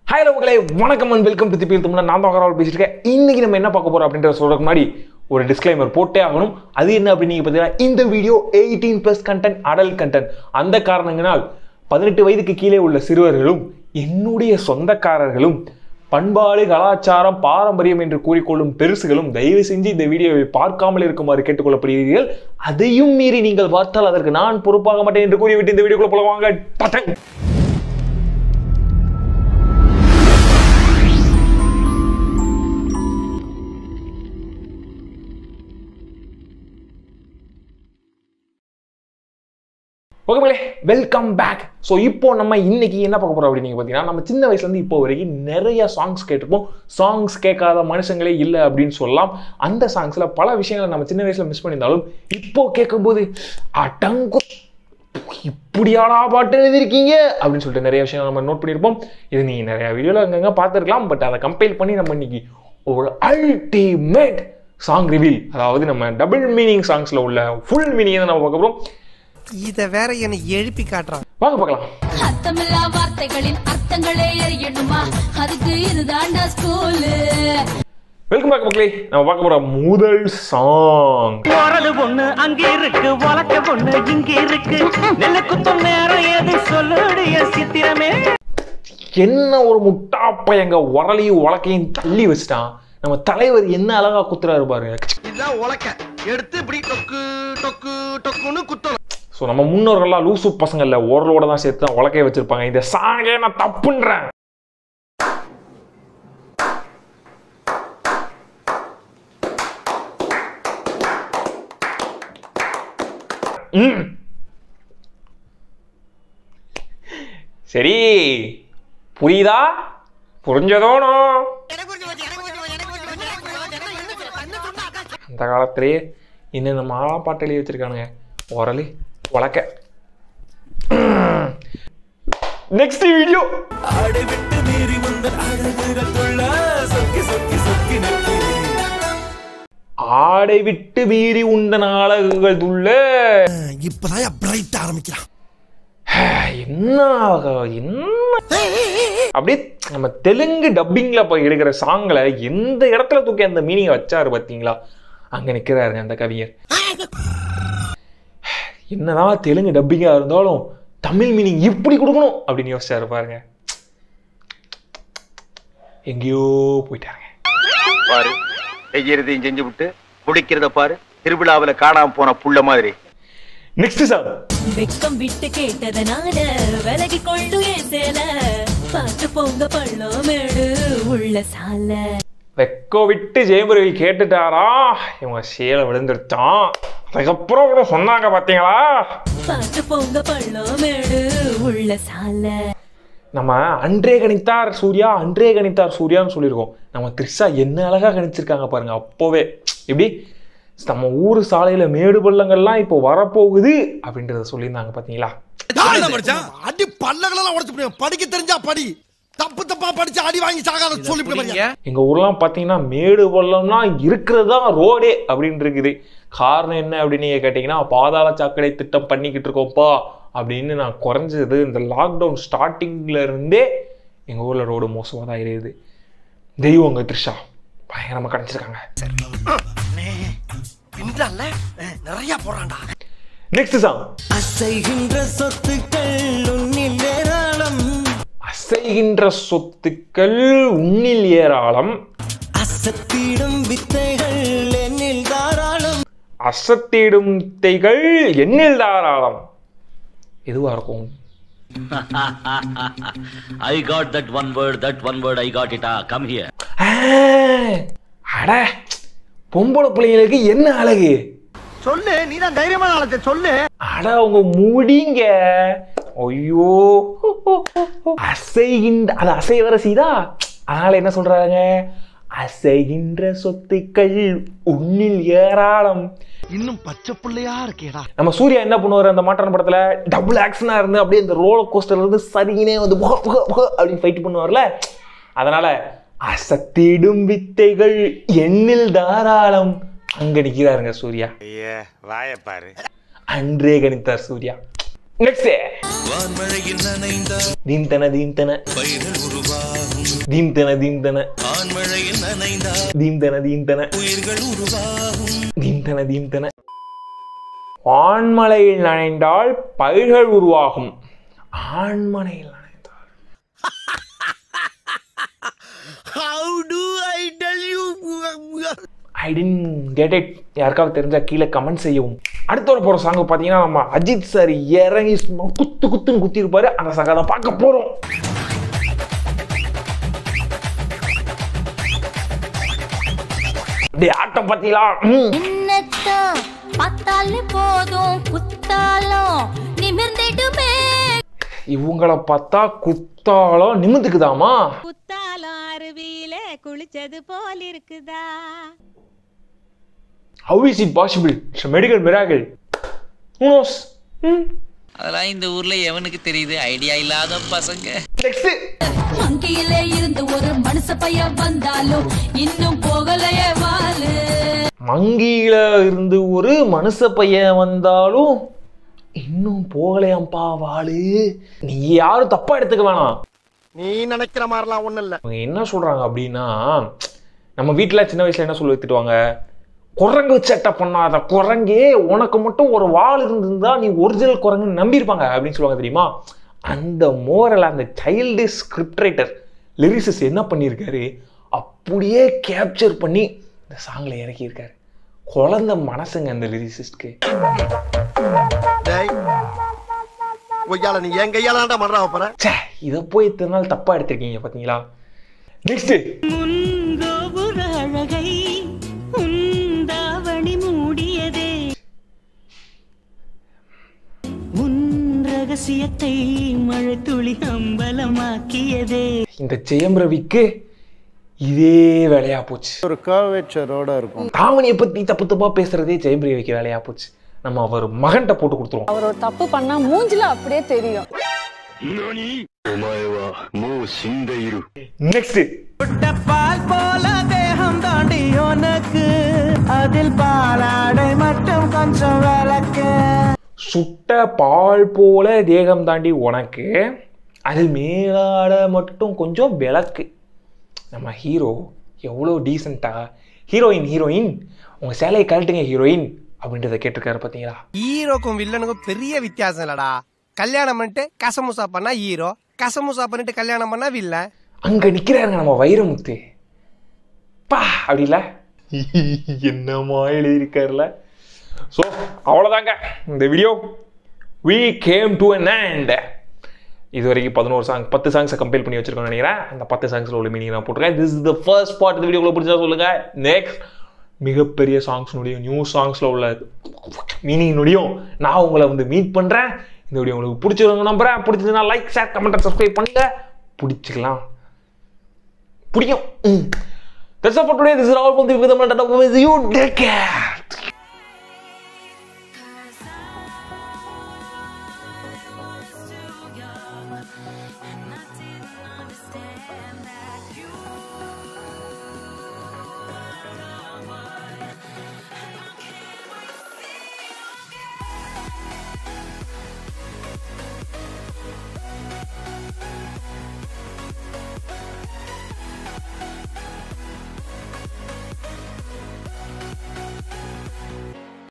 Hi மக்களே வணக்கம் and welcome to திப்பில் தமிழ் நான் தான் கரால் பேசிட்டு இருக்கேன் இன்னைக்கு நம்ம என்ன பார்க்க போறோம் அப்படின்ற சொல்றதுக்கு முன்னாடி ஒரு டிஸ்க்ளைமர் போட்டே ஆகணும் அது என்ன அப்படின்னு நீங்க பார்த்தீங்கன்னா இந்த video eighteen plus content adult content அந்த காரணங்களால் பதினெட்டு வயதுக்கு கீழே உள்ள சிறுவர்களும் என்னுடைய சொந்தக்காரர்களும் பண்பாடு கலாச்சாரம் பாரம்பரியம் என்று கூறிக்கொள்ளும் பெருசுகளும் தயவு செஞ்சு இந்த வீடியோவை பார்க்காமல் இருக்குமாறு கேட்டுக்கொள்ளப்படுகிறீர்கள் அதையும் மீறி நீங்கள் பார்த்தால் அதற்கு நான் பொறுப்பாக மாட்டேன் என்று கூறிவிட்டு இந்த வீடியோக்குள்ள போலவாங்க பட்டன் ஓகே மகளே வெல்கம் பேக் ஸோ இப்போ நம்ம இன்னைக்கு என்ன பார்க்க போறோம் அப்படின்னு பார்த்தீங்கன்னா நம்ம சின்ன வயசுலேருந்து இப்போ வரைக்கும் நிறைய சாங்ஸ் கேட்டிருப்போம் சாங்ஸ் கேட்காத மனுஷங்களே இல்லை அப்படின்னு சொல்லலாம் அந்த சாங்ஸில் பல விஷயங்களை நம்ம சின்ன வயசில் மிஸ் பண்ணியிருந்தாலும் இப்போ கேட்கும்போது அடங்கு இப்படியாடா பாட்டு எழுதியிருக்கீங்க அப்படின்னு சொல்லிட்டு நிறைய விஷயம் நம்ம நோட் பண்ணியிருப்போம் இது நீ நிறைய வீடியோவில் அங்கங்கே பார்த்துருக்கலாம் பட் அதை கம்பைல் பண்ணி நம்ம இன்னைக்கு ஒரு அல்டிமேட் சாங் ரிவீல் அதாவது நம்ம டபுள் மீனிங் சாங்ஸில் உள்ள ஃபுல் மீனிங்கை நம்ம பார்க்க போகிறோம் இத வேற என்னை எழுப்பி காட்டுறான் வாங்க பார்க்கலாம் அர்த்தமில்லா வார்த்தைகளின் அர்த்தங்களே அறியணுமா அதுக்கு இதுதான்டா ஸ்கூலு வெல்கம் பேக் மக்களே நம்ம பார்க்க போற முதல் சாங் போறது பொண்ணு அங்க இருக்கு வளர்க்க பொண்ணு இங்க இருக்கு நெல்லு குத்தும் நேரம் எது சொல்லுடைய சித்திரமே என்ன ஒரு முட்டாப்ப எங்க உரலையும் உலக்கையும் தள்ளி வச்சுட்டான் நம்ம தலைவர் என்ன அழகா குத்துறாரு பாருங்க இதுதான் உலக்க எடுத்து இப்படி டொக்கு டொக்கு டொக்குன்னு குத்தணும் ஸோ நம்ம முன்னோர்கள்லாம் லூசு பசங்கள்ல உரலோட தான் சேர்த்து தான் உலக்கைய வச்சிருப்பாங்க இந்த சாங்கே நான் தப்புன்றேன் ம். சரி புரியுதா புரிஞ்சதோனோ அந்த காலத்திலேயே என்னென்ன மாலா பாட்டு எழுதி வச்சிருக்கானுங்க உரலி உலக்க நெக்ஸ்ட் வீடியோ ஆடை விட்டு மீறி உண்ட நாளகுகள் துள்ள இப்பதான் பிரைட் ஆரம்பிக்கிறான் என்ன என்ன அப்படியே நம்ம தெலுங்கு டப்பிங்ல போய் எடுக்கிற சாங்ல எந்த இடத்துல தூக்கி அந்த மீனிங்கை வச்சாரு பாத்தீங்களா அங்க நிக்கிறாரு அந்த கவிஞர் என்னதான் தெலுங்கு டப்பிங்கா இருந்தாலும் தமிழ் மீனிங் இப்படி கொடுக்கணும் அப்படின்னு யோசிச்சாரு பாருங்க எங்கேயோ போயிட்டாருங்க பாரு செய்யறதையும் செஞ்சு விட்டு முடிக்கிறத பாரு திருவிழாவுல காணாம போன புள்ள மாதிரி நெக்ஸ்ட் சாங் வெக்கம் விட்டு கேட்டதனால விலகி கொண்டு என் சேல பார்த்து போங்க பள்ளம் மேடு உள்ள சால வெக்கோ விட்டு ஜெயமுருகி கேட்டுட்டாரா இவங்க சேலை விழுந்துருச்சான் அதுக்கப்புறம் கூட சொன்னாங்க பாத்தீங்களா பார்த்து போங்க பள்ளம் மேடு உள்ள சால நம்ம அன்றே கணித்தார் சூர்யா அன்றே கணித்தார் சூர்யான்னு சொல்லியிருக்கோம் நம்ம த்ரிஷா என்ன அழகா கணிச்சிருக்காங்க பாருங்க அப்போவே எப்படி நம்ம ஊர் சாலையில மேடு பள்ளங்கள்லாம் இப்போ வரப்போகுது அப்படின்றத சொல்லியிருந்தாங்க பாத்தீங்களா அடி பல்லகளெல்லாம் உடச்சு போடுவேன் படிக்க தெரிஞ்சா படி தப்பு தப்பா படிச்சு அடி வாங்கி சாகாத சொல்லி எங்க ஊர்லாம் பாத்தீங்கன்னா மேடு பள்ளம்லாம் இருக்கிறது தான் ரோடே அப்படின்னு இருக்குது காரணம் என்ன அப்படின்னு நீங்க கேட்டீங்கன்னா பாதாள சாக்கடை திட்டம் பண்ணிக்கிட்டு இருக்கோம்ப்பா அப்படின்னு நான் குறைஞ்சது இந்த லாக்டவுன் ஸ்டார்டிங்ல இருந்தே எங்க ஊர்ல ரோடு மோசமாக தான் இருக்குது தெய்வங்க த்ரிஷா பயங்கரமா கிடைச்சிருக்காங்க பின்றால நிறைய போறான்டா நெக்ஸ்ட் சாங் அசைகின்ற சொத்துக்கள் உன்னில் ஏராளம் அசைகின்ற சொத்துக்கள் உன்னில் ஏராளம் அசத்திடும் வித்தைகள் என்னில் தாராளம் அசத்திடும் வித்தைகள் எண்ணில் தாராளம் எதுவா இருக்கும் I got that one word, that one word, I got it. Ah, come here. ஆ, அட பொம்பளை பிள்ளைங்களுக்கு என்ன அழகு சொல்லு நீ தான் தைரியமான ஆளத்தை சொல்லு அட உங்க முடிங்க ஐயோ அசைகின்ற அது அசைவர சீதா அதனால என்ன சொல்றாங்க அசைகின்ற சொத்துக்கள் உன்னில் ஏராளம் இன்னும் பச்சை பிள்ளையா இருக்கேடா நம்ம சூர்யா என்ன பண்ணுவார் அந்த மாற்றான படத்துல டபுள் ஆக்ஷனா இருந்து அப்படியே இந்த ரோலர் கோஸ்டர்ல இருந்து சரிங்கினே வந்து புக, புக, புக அப்படின்னு ஃபைட் பண்ணுவார்ல அதனால அசத்திடும் வித்தைகள் எண்ணில் தாராளம் அங்க நிக்கிறாருங்க சூர்யா வாய பாரு அன்றே கணித்தார் சூர்யா நெக்ஸ்ட் தீம் தன தீம் தன தீம் தன தீம் தன தீம் தன தீம் தன தீம் தன தீம் தன ஆண்மலையில் நனைந்தால் பயிர்கள் உருவாகும் ஆண்மலையில் நனைந்தால் how do I tell you I didn't get it யாருக்காவது தெரிஞ்சா கீழே கமெண்ட் செய்யவும் அடுத்த ஒரு போகிற சாங் பார்த்தீங்கன்னா நம்ம அஜித் சார் இறங்கி சும்மா குத்து குத்துன்னு குத்திருப்பாரு அந்த சாங்கை தான் பார்க்க போகிறோம் டேய் ஆட்டம் பார்த்தீங்களா ம் என்னத்தான் பார்த்தாலும் போதும் குத்தாலும் நிமிர்ந்திடுமே இவங்கள பார்த்தா குத்தாலம் நிமிந்துக்குதாமா குத்தாலம் அருவியில குளிச்சது போல் இருக்குதா how is it possible it's medical miracle who knows அதெல்லாம் இந்த ஊர்ல எவனுக்கு தெரியுது ஐடியா இல்லாத பசங்க நெக்ஸ்ட் மங்கியிலே இருந்து ஒரு மனுஷ பையன் வந்தாலும் இன்னும் போகலையே வாலு மங்கியில இருந்து ஒரு மனுஷ பையன் வந்தாலும் இன்னும் போகலையாம்பா வாளு நீ யாரும் தப்பா எடுத்துக்க வேணாம் நீ நினைக்கிற மாதிரிலாம் ஒண்ணும் இல்ல அவங்க என்ன சொல்றாங்க அப்படின்னா நம்ம வீட்டுல சின்ன வயசுல என்ன சொல்லி திட்டுவாங்க குரங்கு சேட்டை பண்ணாத குரங்கே உனக்கு மட்டும் ஒரு வாள் இருந்திருந்தா நீ ஒரிஜினல் குரங்குன்னு நம்பியிருப்பாங்க அப்படின்னு சொல்லுவாங்க தெரியுமா அந்த மோரல் அந்த சைல்டு ஸ்கிரிப்ட் ரைட்டர் லிரிசிஸ் என்ன பண்ணியிருக்காரு அப்படியே கேப்சர் பண்ணி இந்த சாங்ல இறக்கியிருக்காரு குழந்தை மனசுங்க அந்த லிரிசிஸ்ட்க்கு டேய் ஒய்யால நீ என் கையால தான்டா மறா போற ச்சே இதை போய் இத்தனை நாள் தப்பா எடுத்திருக்கீங்க பாத்தீங்களா நெக்ஸ்ட் முன்கோபுர அழகை உந்தாவணி மூடியதே முன் ரகசியத்தை மழை துளி அம்பலமாக்கியதே இந்த ஜெயம் ரவிக்கு இதே வேலையா போச்சு ஒரு கர்வேச்சரோட இருக்கும் தாமணியை பத்தி தப்பு தப்பா பேசுறதே ஜெயம் ரவிக்கு வேலையா போச்சு நம்ம அவர் மகன்கிட்ட போட்டு கொடுத்துருவோம் அவர் ஒரு தப்பு பண்ணா மூஞ்சில அப்படியே தெரியும் நெக்ஸ்ட் பால் போல தேகம் தாண்டி உனக்கு அதில் பாலாடை மட்டும் கொஞ்சம் விளக்கு சுட்ட பால் போல தேகம் தாண்டி உனக்கு அது மேலாட மட்டும் கொஞ்சம் விளக்கு நம்ம ஹீரோ எவ்வளோ டீசெண்டா ஹீரோயின் ஹீரோயின் உங்க சேலையை கழட்டுங்க ஹீரோயின் அப்படின்றத கேட்டிருக்காரு பார்த்தீங்களா ஹீரோக்கும் வில்லனுக்கும் பெரிய வித்தியாசம் இல்லடா கல்யாணம் பண்ணிட்டு கசமுசா பண்ணா ஹீரோ கசமுசா பண்ணிட்டு கல்யாணம் பண்ணா வில்லன் அங்க நிக்கிறாருங்க நம்ம வைரமுத்து பா அப்படி இல்ல என்னமா எழுதியிருக்காருல ஸோ அவ்வளோதாங்க இந்த video we came to an end இது வரைக்கும் பதினோரு சாங் பத்து சாங்ஸை கம்பேர் பண்ணி வச்சிருக்கோம்னு நினைக்கிறேன் அந்த பத்து சாங்ஸில் உள்ள மீனிங் நான் போட்டிருக்கேன் this is the first part இந்த வீடியோக்குள்ள பிடிச்சா சொல்லுங்க நெக்ஸ்ட் மிகப்பெரிய சாங்ஸ்னுடையும் நியூ சாங்ஸில் உள்ள மீனிங்னுடையும் நான் உங்களை வந்து மீட் பண்ணுறேன் இந்த வீடியோ உங்களுக்கு பிடிச்சிருங்க நம்புறேன் பிடிச்சதுன்னா லைக் ஷேர் கமெண்ட் சப்ஸ்கிரைப் பண்ணுங்க பிடிச்சிக்கலாம் பிடிக்கும் ம் That's all for today. This is all from the Vidam and you take care.